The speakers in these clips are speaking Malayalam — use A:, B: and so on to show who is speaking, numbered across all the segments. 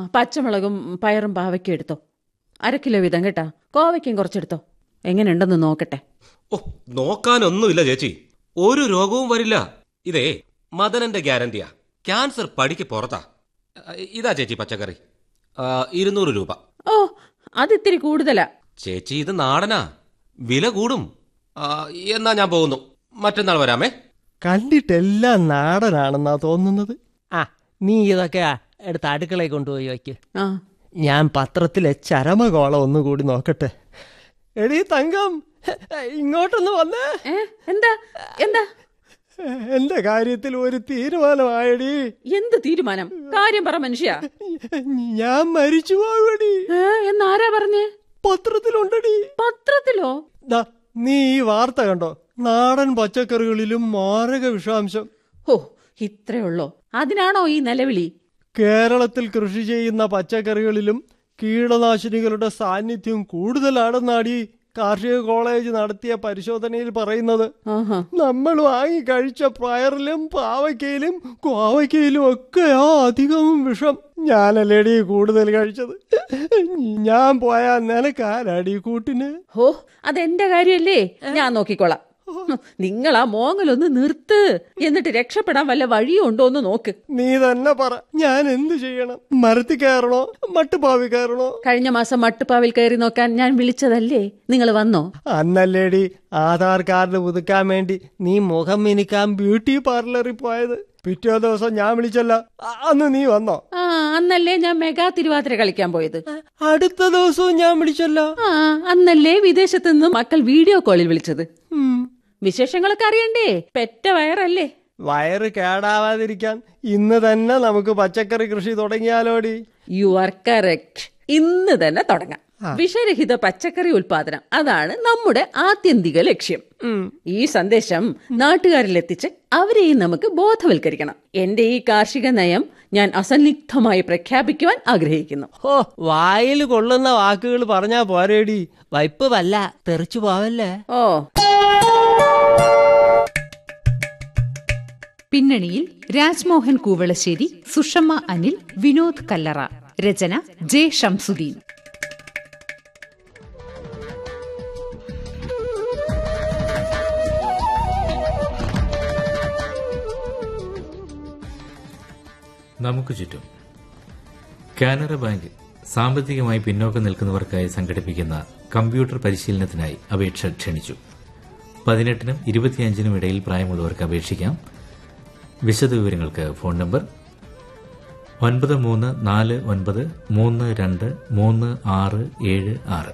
A: പച്ചമുളകും പയറും പാവയ്ക്കും എടുത്തോ അര കിലോ വീതം കേട്ടാ കോവയ്ക്കും കുറച്ചെടുത്തോ എങ്ങനെയുണ്ടെന്ന് നോക്കട്ടെ
B: ഓ നോക്കാനൊന്നുമില്ല ചേച്ചി ഒരു രോഗവും വരില്ല ഇതേ മദനന്റെ ഗ്യാരണ്ടിയാ ക്യാൻസർ പടിക്ക് പുറത്താ ആ, ഇതാ ചേച്ചി പച്ചക്കറി ആ, ഇരുന്നൂറ് രൂപ
A: ഓ അതിത്തിരി കൂടുതലാ
B: ചേച്ചി ഇത് നാടനാ വില കൂടും ആ, എന്നാ ഞാൻ പോകുന്നു മറ്റന്നാൾ വരാമേ
C: കണ്ടിട്ടെല്ലാം നാടനാണെന്നാ തോന്നുന്നത്
D: ആ നീ ഇതൊക്കെ എടുത്ത് അടുക്കളയിൽ കൊണ്ടുപോയി വയ്ക്ക്
A: ആ
C: ഞാൻ പത്രത്തിലെ ചരമകോളം ഒന്നുകൂടി നോക്കട്ടെ എടീ തങ്കം ഇങ്ങോട്ടൊന്ന് വന്നേ
A: ഏ എന്താ എന്താ
C: എന്റെ കാര്യത്തിൽ ഒരു തീരുമാനമായടി
A: എന്ത് തീരുമാനം കാര്യം പറ മനുഷ്യ
C: ഞാൻ മരിച്ചു പോകടി
A: ഏ എന്നാരാ പറഞ്ഞേ
C: പത്രത്തിലുണ്ടടി
A: പത്രത്തിലോ
C: ദാ നീ ഈ വാർത്ത കണ്ടോ നാടൻ പച്ചക്കറികളിലും മാരക വിഷാംശം
A: ഓ ഇത്രേ ഉള്ളോ അതിനാണോ ഈ നിലവിളി
C: കേരളത്തിൽ കൃഷി ചെയ്യുന്ന പച്ചക്കറികളിലും കീടനാശിനികളുടെ സാന്നിധ്യം കൂടുതലാണെന്നാടി കാർഷിക കോളേജ് നടത്തിയ പരിശോധനയിൽ പറയുന്നത്
A: ആഹാ
C: നമ്മൾ വാങ്ങി കഴിച്ച പയറിലും പാവയ്ക്കയിലും കോവയ്ക്കയിലും ഒക്കെയാ അധികവും വിഷം ഞാനല്ലേടി കൂടുതൽ കഴിച്ചത് ഞാൻ പോയാ നിനക്കാരാടി കൂട്ടിന്
A: ഹോ അതെന്റെ കാര്യല്ലേ ഞാൻ നോക്കിക്കോളാം നിങ്ങൾ ആ മോങ്ങലൊന്ന് നിർത്ത് എന്നിട്ട് രക്ഷപ്പെടാൻ വല്ല വഴിയും ഉണ്ടോ എന്ന് നോക്ക്
C: നീ തന്നെ പറ ഞാൻ എന്ത് ചെയ്യണം മരത്തിൽ കയറണോ മട്ടുപാവി കയറണോ
A: കഴിഞ്ഞ മാസം മട്ടുപ്പാവിൽ കയറി നോക്കാൻ ഞാൻ വിളിച്ചതല്ലേ നിങ്ങൾ വന്നോ
C: അന്നല്ലേടി ആധാർ കാർഡ് പുതുക്കാൻ വേണ്ടി നീ മുഖം മിനിക്കാൻ ബ്യൂട്ടി പാർലറിൽ പോയത് പിറ്റേ ദിവസം ഞാൻ വിളിച്ചല്ല അ- അന്ന് നീ വന്നോ
A: ആ അന്നല്ലേ ഞാൻ മെഗാ തിരുവാതിര കളിക്കാൻ പോയത്
C: അടുത്ത ദിവസവും ഞാൻ വിളിച്ചല്ലോ
A: ആ അന്നല്ലേ വിദേശത്ത് നിന്ന് മക്കൾ വീഡിയോ കോളിൽ വിളിച്ചത്
C: ഉം.
A: വിശേഷങ്ങളൊക്കെ അറിയണ്ടേ പെറ്റ വയറല്ലേ
C: വയറ് കേടാവാതിരിക്കാൻ ഇന്ന് തന്നെ നമുക്ക് പച്ചക്കറി കൃഷി തുടങ്ങിയാലോടി
A: യു ആർ കറക്റ്റ് ഇന്ന് തന്നെ തുടങ്ങാം വിഷരഹിത പച്ചക്കറി ഉൽപാദനം അതാണ് നമ്മുടെ ആത്യന്തിക ലക്ഷ്യം ഈ സന്ദേശം നാട്ടുകാരിലെത്തിച്ച് അവരെയും നമുക്ക് ബോധവൽക്കരിക്കണം എന്റെ ഈ കാർഷിക നയം ഞാൻ അസന്നിഗ്ധമായി പ്രഖ്യാപിക്കുവാൻ ആഗ്രഹിക്കുന്നു
D: ഓ വായിൽ കൊള്ളുന്ന വാക്കുകൾ പറഞ്ഞാ പോരേടി വൈപ്പ് വല്ല തെറിച്ചു പോവല്ലേ
A: ഓ
E: പിന്നണിയിൽ രാജ്മോഹൻ കൂവളശ്ശേരി സുഷമ്മ അനിൽ വിനോദ് കല്ലറ രചന ജെ ഷംസുദ്ദീൻ
F: നമുക്ക് ചുറ്റും കാനറ ബാങ്ക് സാമ്പത്തികമായി പിന്നോക്കം നിൽക്കുന്നവർക്കായി സംഘടിപ്പിക്കുന്ന കമ്പ്യൂട്ടർ പരിശീലനത്തിനായി അപേക്ഷ ക്ഷണിച്ചു പതിനെട്ടിനും ഇരുപത്തിയഞ്ചിനും ഇടയിൽ പ്രായമുള്ളവർക്ക് അപേക്ഷിക്കാം വിശദവിവരങ്ങൾക്ക് ഫോൺ നമ്പർ ഒൻപത് മൂന്ന് നാല് ഒൻപത് മൂന്ന് രണ്ട് മൂന്ന് ആറ് ഏഴ് ആറ്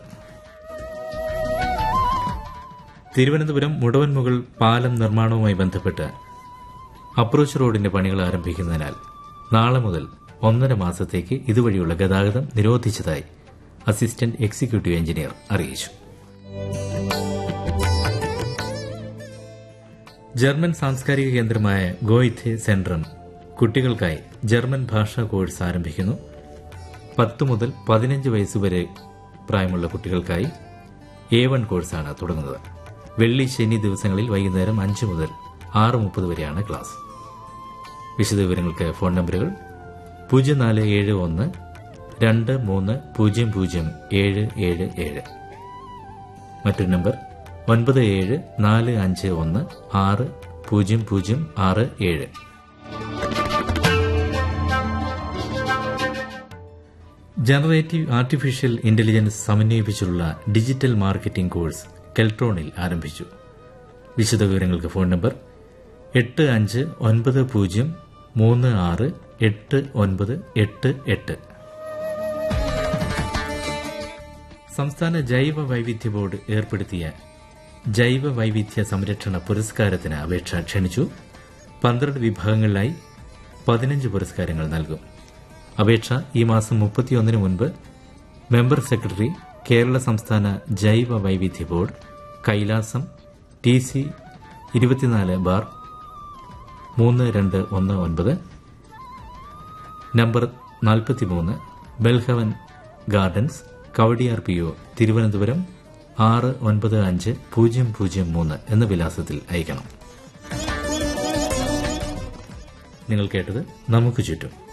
F: തിരുവനന്തപുരം മുടവൻമുകൾ പാലം നിർമ്മാണവുമായി ബന്ധപ്പെട്ട് അപ്രോച്ച് റോഡിന്റെ പണികൾ ആരംഭിക്കുന്നതിനാൽ നാളെ മുതൽ ഒന്നര മാസത്തേക്ക് ഇതുവഴിയുള്ള ഗതാഗതം നിരോധിച്ചതായി അസിസ്റ്റന്റ് എക്സിക്യൂട്ടീവ് എഞ്ചിനീയർ അറിയിച്ചു ജർമ്മൻ സാംസ്കാരിക കേന്ദ്രമായ ഗോയിഥെ സെൻട്രം കുട്ടികൾക്കായി ജർമ്മൻ ഭാഷാ കോഴ്സ് ആരംഭിക്കുന്നു പത്ത് മുതൽ പതിനഞ്ച് വയസ്സുവരെ പ്രായമുള്ള കുട്ടികൾക്കായി എ വൺ കോഴ്സാണ് തുടങ്ങുന്നത് വെള്ളി ശനി ദിവസങ്ങളിൽ വൈകുന്നേരം അഞ്ച് മുതൽ ആറ് മുപ്പത് വരെയാണ് ക്ലാസ് വിശദവിവരങ്ങൾക്ക് ഫോൺ നമ്പറുകൾ പൂജ്യം നാല് ഏഴ് ഒന്ന് രണ്ട് മൂന്ന് പൂജ്യം പൂജ്യം ഏഴ് ഏഴ് ഏഴ് മറ്റൊരു നമ്പർ ഒൻപത് ഏഴ് നാല് അഞ്ച് ഒന്ന് ആറ് പൂജ്യം പൂജ്യം ആറ് ഏഴ് ജനറേറ്റീവ് ആർട്ടിഫിഷ്യൽ ഇന്റലിജൻസ് സമന്വയിപ്പിച്ചുള്ള ഡിജിറ്റൽ മാർക്കറ്റിംഗ് കോഴ്സ് കെൽട്രോണിൽ ആരംഭിച്ചു വിശദവിവരങ്ങൾക്ക് ഫോൺ നമ്പർ എട്ട് അഞ്ച് ഒൻപത് പൂജ്യം മൂന്ന് ആറ് എട്ട് ഒൻപത് എട്ട് എട്ട് സംസ്ഥാന ജൈവ വൈവിധ്യ ബോർഡ് ഏർപ്പെടുത്തിയ ജൈവ വൈവിധ്യ സംരക്ഷണ പുരസ്കാരത്തിന് അപേക്ഷ ക്ഷണിച്ചു പന്ത്രണ്ട് വിഭാഗങ്ങളിലായി പതിനഞ്ച് പുരസ്കാരങ്ങൾ നൽകും അപേക്ഷ ഈ മാസം മുപ്പത്തിയൊന്നിന് മുൻപ് മെമ്പർ സെക്രട്ടറി കേരള സംസ്ഥാന ജൈവ വൈവിധ്യ ബോർഡ് കൈലാസം ടി സി ഇരുപത്തിനാല് ബാർ മൂന്ന് രണ്ട് ഒന്ന് ഒൻപത് നമ്പർ നാൽപ്പത്തിമൂന്ന് Belhaven Gardens Kawdiar P O Thiruvananthapuram ആറ് ഒൻപത് അഞ്ച് പൂജ്യം പൂജ്യം മൂന്ന് എന്ന വിലാസത്തിൽ അയക്കണം നിങ്ങൾ കേട്ടത് നമുക്ക് ചുറ്റും